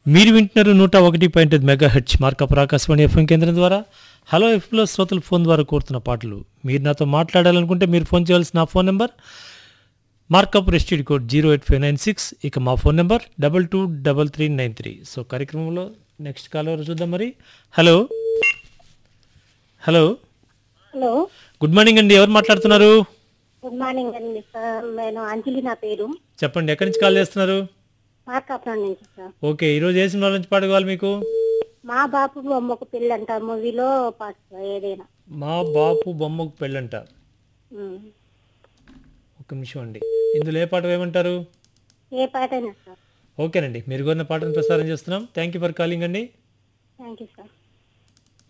మీరు వింటున్నారు నూట ఒకటి పాయింట్ ఐదు మెగా హెచ్ మార్కప్ ఆకాశవాణి ఎఫ్ఎం కేంద్రం ద్వారా హలో ఎఫ్లో శ్రోతలు ఫోన్ ద్వారా కోరుతున్న పాటలు మీరు నాతో మాట్లాడాలనుకుంటే మీరు ఫోన్ చేయాల్సిన నా ఫోన్ నెంబర్ మార్కప్ రెస్టిడ్ code zero eight five nine six ఇక మా phone number double two double three nine three so కార్యక్రమంలో నెక్స్ట్ కాల్ ఎవరు చూద్దాం మరి hello hello hello good morning అండి ఎవరు మాట్లాడుతున్నారు గుడ్ మార్నింగ్ అండి సార్ నేను అంజలి నా పేరు చెప్పండి ఎక్కడి నుంచి కాల్ చేస్తున్నారు మార్కాపురం నుంచి సార్ ఓకే ఈరోజు ఏ సినిమా నుంచి పాట కావాలి మీకు మా బాపు బొమ్మకు పెళ్ళి అంట మూవీలో పాట సార్ ఏదైనా మా బాపు బొమ్మకు పెళ్ళంట ఉమ్. ఒక నిమిషం అండి ఇందులో ఏ పాట వేయమంటారు ఏ పాట అయినా సార్ ఓకేనండి మీరు కోరిన పాటను ప్రసారం చేస్తున్నాం థ్యాంక్ యూ ఫర్ కాలింగ్ అండి థ్యాంక్ యూ సార్